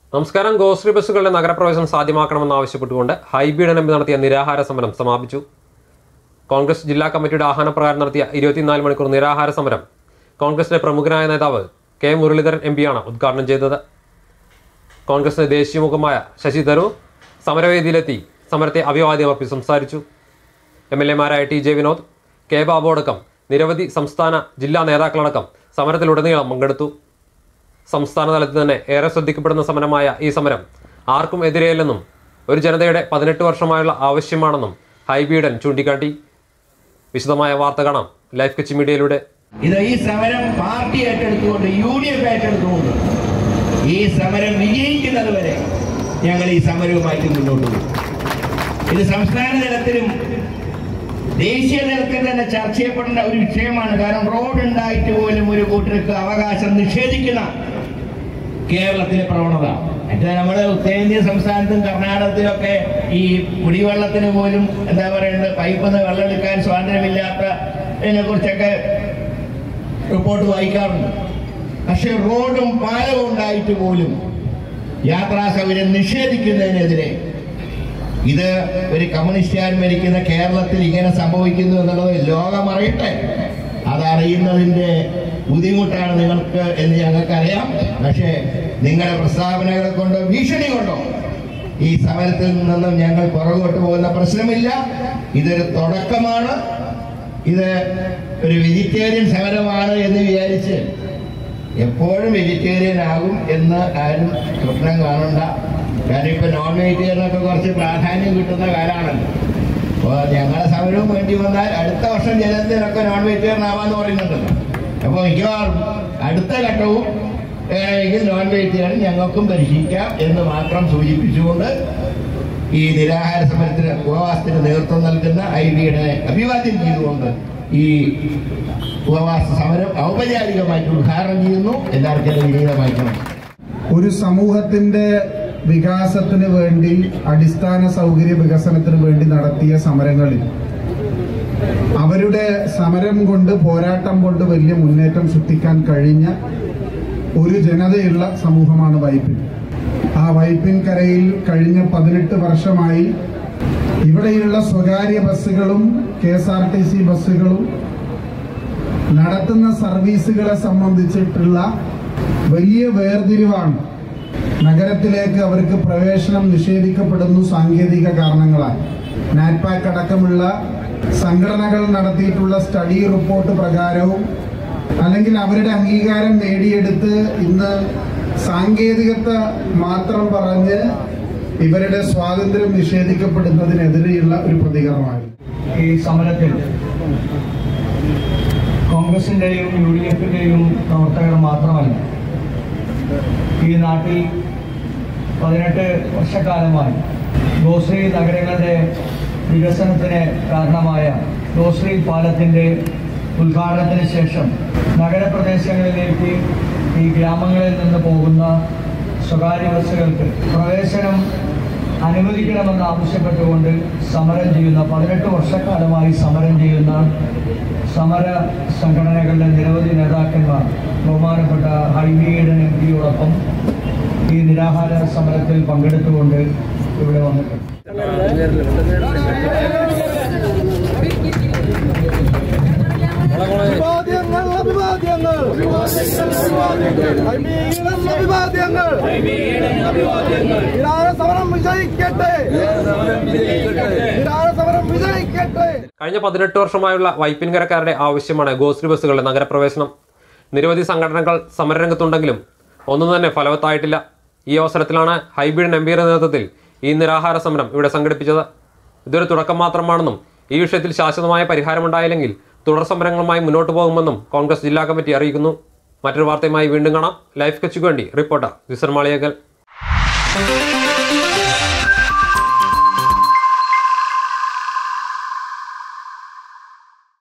നമസ്കാരം ഗോശ്രീ ബസ്സുകളുടെ നഗരപ്രവേശനം സാധ്യമാക്കണമെന്നാവശ്യപ്പെട്ടുകൊണ്ട് ഹൈബീഡ് M P നടത്തിയ നിരാഹാര സമരം സമാപിച്ചു കോൺഗ്രസ് ജില്ലാ കമ്മിറ്റിയുടെ ആഹ്വാനപ്രകാരം നടത്തിയ ഇരുപത്തിനാല് മണിക്കൂർ നിരാഹാര സമരം കോൺഗ്രസിലെ പ്രമുഖനായ നേതാവ് കെ മുരളീധരൻ എം പിയാണ് ഉദ്ഘാടനം ചെയ്തത് കോൺഗ്രസിന്റെ ദേശീയ മുഖമായ ശശി തരൂർ സമരവേദിയിലെത്തി സമരത്തെ അഭിവാദ്യം അർപ്പിച്ച് സംസാരിച്ചു എം എൽ എമാരായ T J Vinod K Babu അടക്കം നിരവധി സംസ്ഥാന ജില്ലാ നേതാക്കളടക്കം സമരത്തിലുടനീളം പങ്കെടുത്തു സംസ്ഥാന തലത്തിൽ തന്നെ ഏറെ ശ്രദ്ധിക്കപ്പെടുന്ന സമരമായ ഈ സമരം ആർക്കും എതിരെയല്ലെന്നും ഒരു ജനതയുടെ പതിനെട്ട് വർഷമായുള്ള ആവശ്യമാണെന്നും ഹൈബീഡൻ ചൂണ്ടിക്കാട്ടി വിശദമായ വാർത്ത കാണാം ലൈഫ് കച്ച് മീഡിയയിലൂടെ ഇത് ഈ സമരം പാർട്ടി ഏറ്റെടുത്തുകൊണ്ട് യു ഡി എഫ് ഏറ്റെടുത്തുകൊണ്ട് ഈ സമരം വിജയിക്കുന്നത് വരെ ഞങ്ങൾ ഈ സമരവുമായിട്ട് മുന്നോട്ട് പോകും ഇത് സംസ്ഥാന തലത്തിലും ദേശീയ തലത്തിൽ തന്നെ ചർച്ച ചെയ്യപ്പെടേണ്ട ഒരു വിഷയമാണ് കാരണം റോഡ് ഉണ്ടായിട്ട് പോലും ഒരു കൂട്ടർക്ക് അവകാശം നിഷേധിക്കുന്ന കേരളത്തിലെ പ്രവണത മറ്റേ നമ്മുടെ ഉത്തരേന്ത്യൻ സംസ്ഥാനത്തും കർണാടകത്തിലൊക്കെ ഈ കുടിവെള്ളത്തിന് പോലും എന്താ പറയേണ്ടത് പൈപ്പിൽ നിന്ന് വെള്ളം എടുക്കാൻ സ്വാതന്ത്ര്യമില്ലാത്തതിനെ കുറിച്ചൊക്കെ റിപ്പോർട്ട് വായിക്കാറുണ്ട് പക്ഷെ റോഡും പാലവും ഉണ്ടായിട്ട് പോലും യാത്രാ സൗകര്യം നിഷേധിക്കുന്നതിനെതിരെ ഇത് ഒരു കമ്മ്യൂണിസ്റ്റുകാർ ഭരിക്കുന്ന കേരളത്തിൽ ഇങ്ങനെ സംഭവിക്കുന്നു എന്നുള്ളത് ലോകമറിയട്ടെ അതറിയുന്നതിന്റെ ബുദ്ധിമുട്ടാണ് നിങ്ങൾക്ക് എന്ന് ഞങ്ങൾക്കറിയാം പക്ഷേ നിങ്ങളുടെ പ്രസ്താവനകളെ കൊണ്ടോ ഭീഷണി കൊണ്ടോ ഈ സമരത്തിൽ നിന്നും ഞങ്ങൾ പുറകോട്ട് പോകുന്ന പ്രശ്നമില്ല ഇതൊരു തുടക്കമാണ് ഇത് ഒരു വെജിറ്റേറിയൻ സമരമാണ് എന്ന് വിചാരിച്ച് എപ്പോഴും വെജിറ്റേറിയൻ ആകും എന്ന് ആരും സ്വപ്നം കാണണ്ട കാരണം ഇപ്പൊ നോൺ വെജിറ്റേറിയനൊക്കെ കുറച്ച് പ്രാധാന്യം കിട്ടുന്ന കാലമാണല്ലോ അപ്പോൾ ഞങ്ങളെ സമരവും വേണ്ടി വന്നാൽ അടുത്ത വർഷം ജനത്തിനൊക്കെ നോൺ വെജിറ്റേറിയൻ ആവാന്ന് പറയുന്നുണ്ടല്ലോ അപ്പോൾ മിക്കവാറും അടുത്ത ഘട്ടവും വേണമെങ്കിൽ നോൺ വെജിറ്റേറിയൻ ഞങ്ങൾക്കും പരീക്ഷിക്കാം എന്ന് മാത്രം സൂചിപ്പിച്ചുകൊണ്ട് ഈ നിരാഹാര സമരത്തിന് ഉപവാസത്തിന് നേതൃത്വം നൽകുന്ന ഐ ബിയുടെ അഭിവാദ്യം ചെയ്തുകൊണ്ട് ഈ ഉപവാസ സമരം ഔപചാരികമായിട്ട് ഉദ്ഘാടനം ചെയ്യുന്നു എല്ലാവർക്കും വിനീതമായിക്കണം ഒരു സമൂഹത്തിന്റെ വികാസത്തിന് വേണ്ടി അടിസ്ഥാന സൗകര്യ വികസനത്തിന് വേണ്ടി നടത്തിയ സമരങ്ങളിൽ അവരുടെ സമരം കൊണ്ട് പോരാട്ടം കൊണ്ട് വലിയ മുന്നേറ്റം സൃഷ്ടിക്കാൻ കഴിഞ്ഞ ഒരു ജനതയുള്ള സമൂഹമാണ് വൈപ്പിൻ ആ വൈപ്പിൻ കരയിൽ കഴിഞ്ഞ പതിനെട്ട് വർഷമായി ഇവിടെയുള്ള സ്വകാര്യ ബസ്സുകളും K S R T C ബസ്സുകളും നടത്തുന്ന സർവീസുകളെ സംബന്ധിച്ചിട്ടുള്ള വലിയ വേർതിരിവാണ് നഗരത്തിലേക്ക് അവർക്ക് പ്രവേശനം നിഷേധിക്കപ്പെടുന്നു സാങ്കേതിക കാരണങ്ങളാൽ നാറ്റ്പാക്ക് അടക്കമുള്ള സംഘടനകൾ നടത്തിയിട്ടുള്ള സ്റ്റഡി റിപ്പോർട്ട് പ്രകാരവും അല്ലെങ്കിൽ അവരുടെ അംഗീകാരം നേടിയെടുത്ത് ഇന്ന് സാങ്കേതികത മാത്രം പറഞ്ഞ് ഇവരുടെ സ്വാതന്ത്ര്യം നിഷേധിക്കപ്പെടുന്നതിനെതിരെയുള്ള ഒരു പ്രതികരണമായിരുന്നു ഈ സമരത്തിൽ കോൺഗ്രസിന്റെയും യു ഡി എഫിന്റെയും പ്രവർത്തകർ മാത്രമല്ല ഈ നാട്ടിൽ പതിനെട്ട് വർഷക്കാലമായി ഗോശ്രീ നഗരങ്ങളുടെ വികസനത്തിന് കാരണമായ ഗോശ്രീ പാലത്തിന്റെ ഉദ്ഘാടനത്തിന് ശേഷം നഗരപ്രദേശങ്ങളിലേക്ക് ഈ ഗ്രാമങ്ങളിൽ നിന്ന് പോകുന്ന സ്വകാര്യ ബസ്സുകൾക്ക് പ്രവേശനം അനുവദിക്കണമെന്ന് ആവശ്യപ്പെട്ടുകൊണ്ട് സമരം ചെയ്യുന്ന പതിനെട്ട് വർഷക്കാലമായി സമരം ചെയ്യുന്ന സമര സംഘടനകളുടെ നിരവധി നേതാക്കന്മാർ ബഹുമാനപ്പെട്ട ഹൈബീഡൻ എം പിയോടൊപ്പം ഈ നിരാഹാര സമരത്തിൽ പങ്കെടുത്തുകൊണ്ട് ഇവിടെ വന്നിട്ടുണ്ട് അഭിവാദ്യങ്ങൾ അഭിവാദ്യങ്ങൾ അഭിവാദ്യങ്ങൾ നിരാഹാര സമരം വിജയിക്കട്ടെ നിരാഹാര സമരം വിജയിക്കട്ടെ കഴിഞ്ഞ പതിനെട്ട് വർഷമായുള്ള വൈപ്പിൻകരക്കാരുടെ ആവശ്യമാണ് ഗോശ്രീ ബസ്സുകളുടെ നഗരപ്രവേശനം നിരവധി സംഘടനകൾ സമരരംഗത്തുണ്ടെങ്കിലും ഒന്നും തന്നെ ഫലവത്തായിട്ടില്ല ഈ അവസരത്തിലാണ് ഹൈബീഡ് എം പിയുടെ നേതൃത്വത്തിൽ ഈ നിരാഹാര സമരം ഇവിടെ സംഘടിപ്പിച്ചത് ഇതൊരു തുടക്കം മാത്രമാണെന്നും ഈ വിഷയത്തിൽ ശാശ്വതമായ പരിഹാരമുണ്ടായില്ലെങ്കിൽ തുടർ സമരങ്ങളുമായി മുന്നോട്ട് പോകുമെന്നും കോൺഗ്രസ് ജില്ലാ കമ്മിറ്റി അറിയിക്കുന്നു മറ്റൊരു വാർത്തയുമായി വീണ്ടും കാണാം ലൈഫ് കച്ചുക്ക് വേണ്ടി റിപ്പോർട്ടർ വിസർ മാളിയേക്കൽ